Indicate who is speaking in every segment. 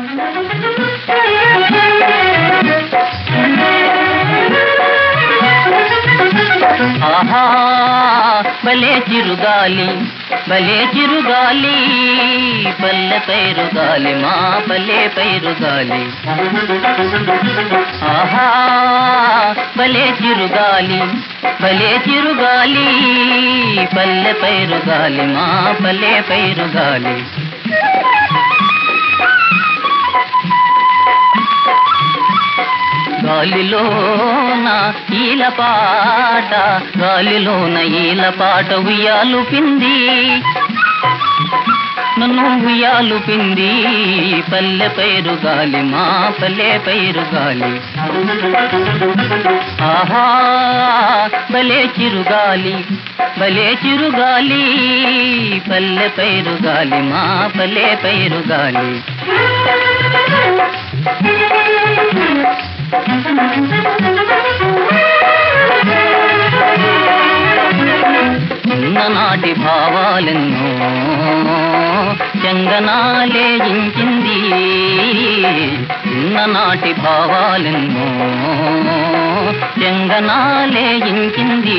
Speaker 1: ఆహా భలే చిరుగాలి భలే చిరుగాలి పల్లె పైరుగాలి మా పల్లె పైరుగాలి ఆహా భలే చిరుగాలి భలే చిరుగాలి పల్లె పైరుగాలి మా పల్లె పైరుగాలి గాలిలోన ఈల పాట గాలిలోన ఈల పాట ఉయ్యాలు పింది నన్ను ఉయ్యాలు పింది పల్లె పైరు గాలి మా పల్లె పైరు గాలి ఆహా భలే చిరుగాలి భలే చిరుగాలి పల్లె పైరు గాలి మా పల్లె పైరు గాలి చిన్ననాటి భావాలెన్నో చెంగనాలే ఇంచింది చిన్ననాటి భావాలెన్నో చెంగనాలే ఇంచింది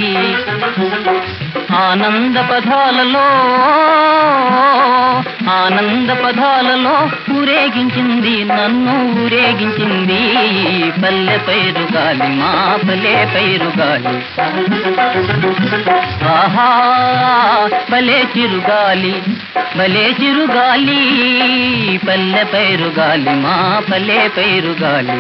Speaker 1: ఆనంద పదాలలో ఆనంద పదాలలో ఊరేగించింది నన్ను ఊరేగించింది పల్లె పైరు గాలి మా పల్లె పైరు గాలి ఆహా భలే చిరుగాలి భలే చిరుగాలి పల్లె పైరు గాలి మా పల్లె పైరు గాలి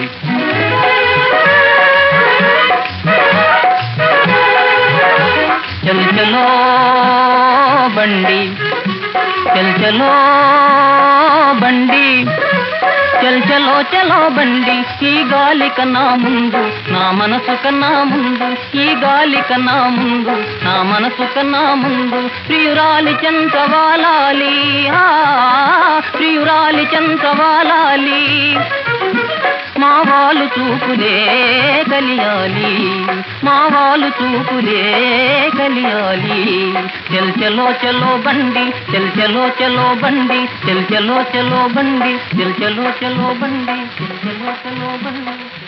Speaker 1: చల్ చలో బండి చల్ చలో బండి చల్ చలో చలో బండి ఈ గాలి కన్నా ముందు నా మనసు కన్నా ముందు ఈ గాలి కన్నా ముందు నా మనసు కన్నా ముందు ప్రియురాలి చెంత వాలాలి ఆ, ప్రియురాలి చెంత వాలాలి మా వాళ్ళు చూపులే కలియాలి మా వాళ్ళు చూపులే కలియాలి చెల్ చలో చలో బండి చెల్ చలో చలో బండి చెల్ చలో చలో బండి చెల్ చలో చలో బండి చెల్ చలో చలో బండి